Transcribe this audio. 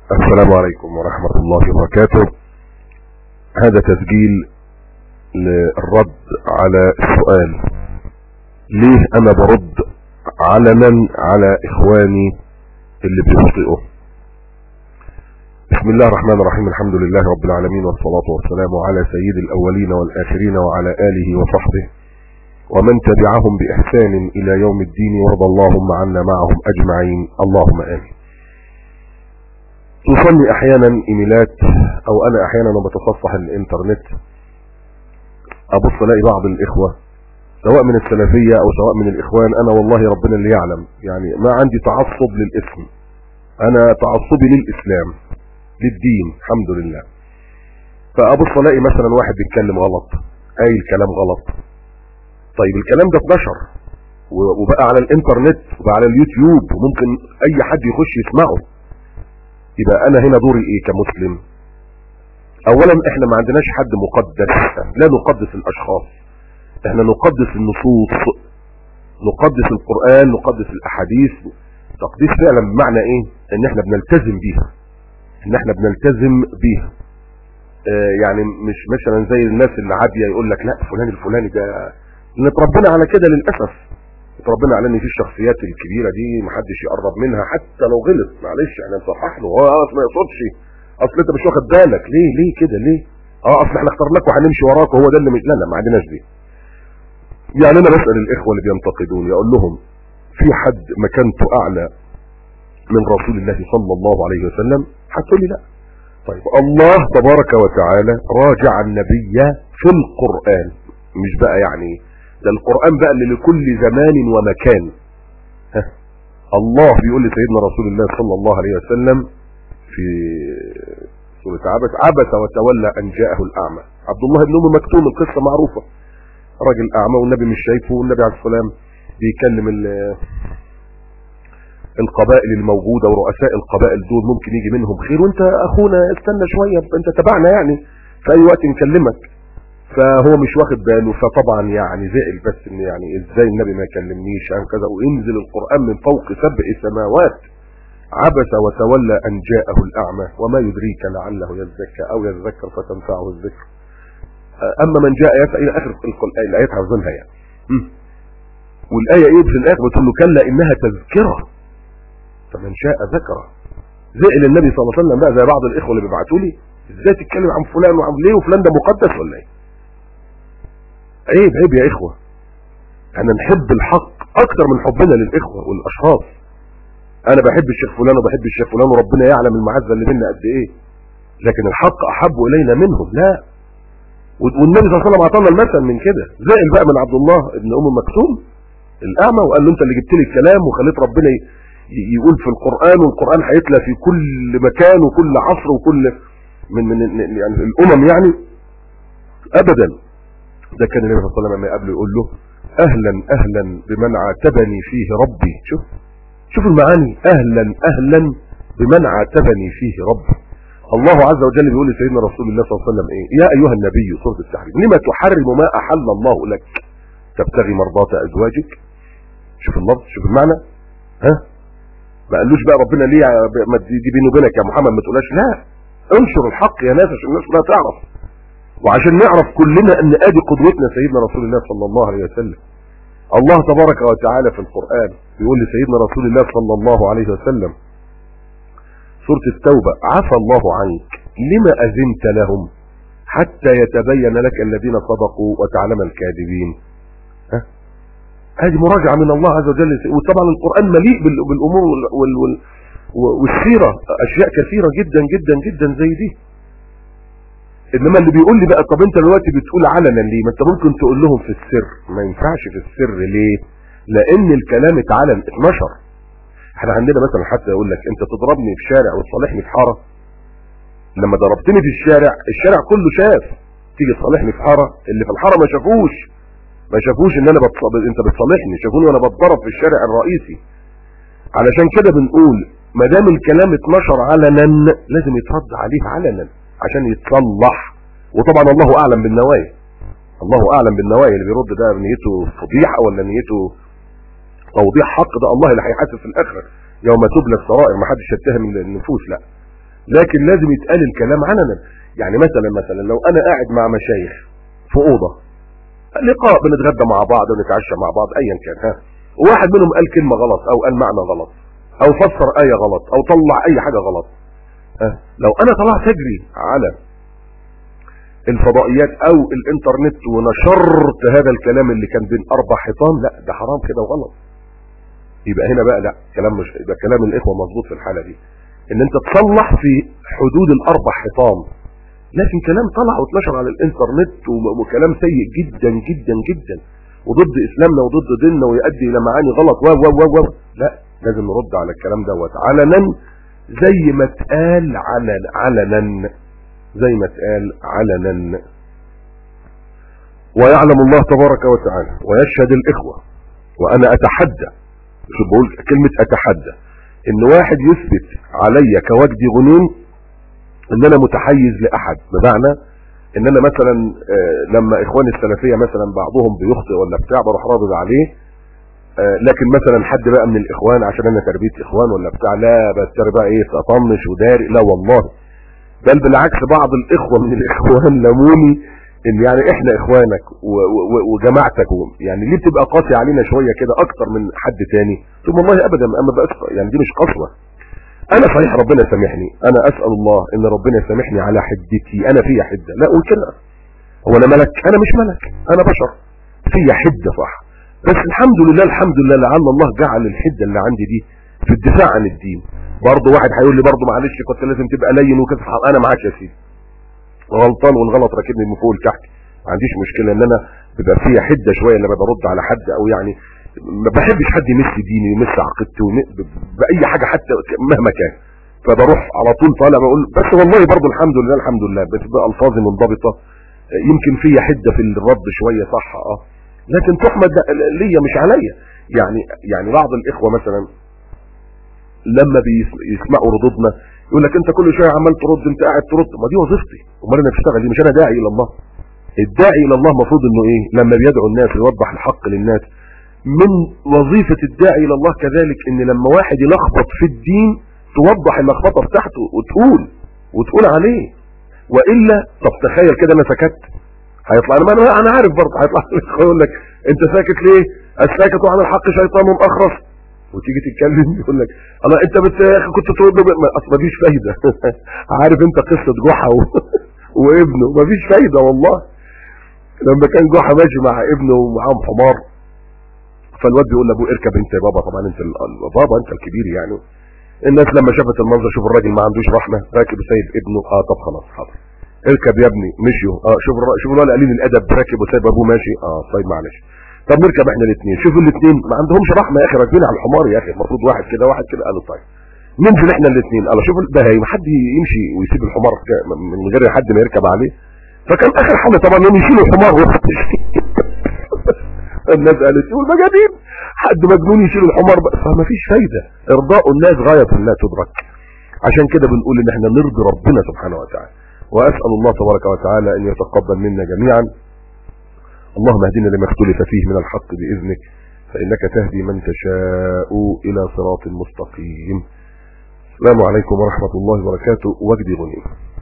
السلام عليكم ورحمة الله وبركاته هذا تسجيل للرد على السؤال ليه انا برد علنا على اخواني اللي بيخطئوا بسم الله الرحمن الرحيم الحمد لله رب العالمين والصلاة والسلام على سيد الاولين والاخرين وعلى اله وصحبه ومن تبعهم باحسان الى يوم الدين وارض اللهم عنا معهم اجمعين اللهم امين توصلني احيانا ايميلات او انا احيانا بتصفح الانترنت ابص الاقي بعض الاخوة سواء من السلفية او سواء من الاخوان انا والله ربنا اللي يعلم يعني ما عندي تعصب للاسم انا تعصبي للاسلام للدين الحمد لله فابص الاقي مثلا واحد بيتكلم غلط قايل كلام غلط طيب الكلام ده اتنشر وبقى على الانترنت وبقى على اليوتيوب وممكن اي حد يخش يسمعه يبقى انا هنا دوري ايه كمسلم اولا احنا ما عندناش حد مقدس لا نقدس الاشخاص احنا نقدس النصوص نقدس القرآن نقدس الاحاديث تقديس فعلا بمعنى ايه ان احنا بنلتزم بيها ان احنا بنلتزم بيها اه يعني مش مثلا زي الناس اللي عادية يقول لك لا فلان الفلاني ده ان اتربنا على كده للأسف اتربنا على ان في الشخصيات الكبيرة دي محدش يقرب منها حتى لو غلط معلش احنا نصحح له هو ما يقصدش اصل انت مش واخد بالك ليه ليه كده ليه اه اصل احنا اخترناك وهنمشي وراك وهو ده اللي مش لا لا ما عندناش دي يعني انا بسأل الاخوة اللي بينتقدوني اقول لهم في حد مكانته اعلى من رسول الله صلى الله عليه وسلم هتقول لي لا طيب الله تبارك وتعالى راجع النبي في القرآن مش بقى يعني ده القرآن بقى اللي لكل زمان ومكان ها الله بيقول لسيدنا رسول الله صلى الله عليه وسلم في سورة عبس عبس وتولى أن جاءه الأعمى عبد الله بن أم مكتوم القصة معروفة راجل أعمى والنبي مش شايفه والنبي عليه السلام بيكلم القبائل الموجودة ورؤساء القبائل دول ممكن يجي منهم خير وانت أخونا استنى شوية انت تبعنا يعني في أي وقت نكلمك فهو مش واخد باله فطبعا يعني زعل بس ان يعني ازاي النبي ما يكلمنيش عن كذا وينزل القرآن من فوق سبع سماوات عبس وتولى أن جاءه الأعمى وما يدريك لعله يزكى أو يذكر فتنفعه الذكر أما من جاء يسعى إلى آخر الآيات حافظينها يعني والآية إيه في الآخر بتقول له كلا إنها تذكرة فمن شاء ذكره زائل النبي صلى الله عليه وسلم بقى زي بعض الإخوة اللي بيبعتوا لي إزاي تتكلم عن فلان وعن ليه وفلان ده مقدس ولا إيه عيب عيب يا إخوة أنا نحب الحق أكثر من حبنا للإخوة والأشخاص انا بحب الشيخ فلان وبحب الشيخ فلان وربنا يعلم المعزة اللي بيننا قد ايه لكن الحق احب الينا منهم لا والنبي صلى الله عليه وسلم اعطانا المثل من كده زائل بقى من عبد الله ابن ام مكتوم الاعمى وقال له انت اللي جبت لي الكلام وخليت ربنا يقول في القرآن والقرآن هيتلى في كل مكان وكل عصر وكل من من يعني الامم يعني ابدا ده كان النبي صلى الله عليه وسلم لما يقابله يقول له اهلا اهلا بمن عاتبني فيه ربي شوف شوف المعاني اهلا اهلا بمن عاتبني فيه ربي الله عز وجل بيقول لسيدنا رسول الله صلى الله عليه وسلم ايه يا ايها النبي سورة التحريم لما تحرم ما احل الله لك تبتغي مرضات ازواجك شوف اللفظ شوف المعنى ها ما قالوش بقى ربنا ليه ما دي بيني وبينك يا محمد ما تقولهاش لا انشر الحق يا ناس عشان الناس لا تعرف وعشان نعرف كلنا ان ادي قدوتنا سيدنا رسول الله صلى الله عليه وسلم الله تبارك وتعالى في القرآن بيقول لسيدنا رسول الله صلى الله عليه وسلم سورة التوبة عفى الله عنك لما أذنت لهم حتى يتبين لك الذين صدقوا وتعلم الكاذبين ها هذه مراجعة من الله عز وجل وطبعا القرآن مليء بالأمور وال وال والسيرة أشياء كثيرة جدا جدا جدا زي دي انما اللي بيقول لي بقى طب انت دلوقتي بتقول علنا ليه ما انت ممكن تقول لهم في السر ما ينفعش في السر ليه لان الكلام اتعلن اتنشر احنا عندنا مثلا حتى يقول لك انت تضربني في شارع وتصالحني في حاره لما ضربتني في الشارع الشارع كله شاف تيجي تصالحني في حاره اللي في الحاره ما شافوش ما شافوش ان انا بتص... انت بتصالحني شافوني وانا بتضرب في الشارع الرئيسي علشان كده بنقول ما دام الكلام اتنشر علنا لازم يترد عليه علنا عشان يتصلح وطبعا الله اعلم بالنوايا الله اعلم بالنوايا اللي بيرد ده نيته فضيحه ولا نيته توضيح حق ده الله اللي هيحاسب في الاخره يوم تبلى السرائر ما حدش يتهم النفوس لا لكن لازم يتقال الكلام علنا يعني مثلا مثلا لو انا قاعد مع مشايخ في اوضه لقاء بنتغدى مع بعض ونتعشى مع بعض ايا كان ها وواحد منهم قال كلمه غلط او قال معنى غلط او فسر ايه غلط او طلع اي حاجه غلط ها لو انا طلعت اجري على الفضائيات او الانترنت ونشرت هذا الكلام اللي كان بين اربع حيطان لا ده حرام كده وغلط يبقى هنا بقى لا كلام مش يبقى كلام الاخوه مظبوط في الحاله دي ان انت تصلح في حدود الاربع حيطان لكن كلام طلع واتنشر على الانترنت وكلام سيء جدا جدا جدا وضد اسلامنا وضد ديننا ويؤدي الى معاني غلط و و و و لا لازم نرد على الكلام دوت علنا زي ما اتقال علنا علنا زي ما اتقال علنا ويعلم الله تبارك وتعالى ويشهد الاخوه وانا اتحدى شو بقول كلمه اتحدى ان واحد يثبت عليا كوجدي غنيم ان انا متحيز لاحد بمعنى ان انا مثلا لما اخواني السلفيه مثلا بعضهم بيخطئ ولا بتاع بروح رادد عليه لكن مثلا حد بقى من الاخوان عشان انا تربيه اخوان ولا بتاع لا بس بقى ايه اطنش وداري لا والله بل بالعكس بعض الاخوه من الاخوان لموني ان يعني احنا اخوانك وجماعتك يعني ليه بتبقى قاسي علينا شويه كده اكتر من حد تاني ثم والله ابدا اما بقى يعني دي مش قسوه انا صحيح ربنا يسامحني انا اسال الله ان ربنا يسامحني على حدتي انا فيا حده لا اقول كده هو انا ملك انا مش ملك انا بشر فيا حده صح بس الحمد لله الحمد لله لعل الله جعل الحده اللي عندي دي في الدفاع عن الدين برضه واحد هيقول لي برضه معلش كنت لازم تبقى لين وكده انا معاك يا سيدي غلطان والغلط راكبني من فوق لتحت ما عنديش مشكله ان انا بيبقى فيها حده شويه لما برد على حد او يعني ما بحبش حد يمس ديني ويمس عقيدتي باي حاجه حتى مهما كان فبروح على طول طالع بقول بس والله برضه الحمد لله الحمد لله بس بقى الفاظي منضبطه يمكن فيها حده في الرد شويه صح اه لكن تحمد ليا مش عليا يعني يعني بعض الاخوه مثلا لما بيسمعوا ردودنا يقول لك انت كل شويه عمال ترد انت قاعد ترد ما دي وظيفتي امال انا بشتغل دي مش انا داعي الى الله الداعي الى الله المفروض انه ايه لما بيدعو الناس ويوضح الحق للناس من وظيفة الداعي الى الله كذلك ان لما واحد يلخبط في الدين توضح اللخبطه بتاعته وتقول وتقول عليه والا طب تخيل كده انا سكت هيطلع انا انا عارف برضه هيطلع يقول لك انت ساكت ليه الساكت عن الحق شيطان اخرس وتيجي تتكلم يقول لك الله انت بت كنت ترد اصل مفيش فايده عارف انت قصه جحا و... وابنه مفيش فايده والله لما كان جحا ماشي مع ابنه ومعاهم حمار فالواد بيقول لابوه اركب انت يا بابا طبعا انت بابا انت الكبير يعني الناس لما شافت المنظر شوف الراجل ما عندوش رحمه راكب سايب ابنه اه طب خلاص حاضر اركب يا ابني مشيوا اه شوف شوف الولد قليل الادب راكب وسايب ابوه ماشي اه طيب معلش طب نركب احنا الاثنين شوفوا الاثنين ما عندهمش رحمه يا اخي راكبين على الحمار يا اخي المفروض واحد كده واحد كده قالوا طيب ننزل احنا الاثنين قالوا شوف ده هي حد يمشي ويسيب الحمار من غير حد ما يركب عليه فكان اخر حاجه طبعا انهم يشيلوا الحمار الناس قالت يقول مجانين حد مجنون يشيل الحمار بقى فما فيش فايده ارضاء الناس غايه لا تدرك عشان كده بنقول ان احنا نرضي ربنا سبحانه وتعالى واسال الله تبارك وتعالى ان يتقبل منا جميعا اللهم اهدنا لما اختلف فيه من الحق باذنك فانك تهدي من تشاء الى صراط مستقيم السلام عليكم ورحمه الله وبركاته وجدي غنيم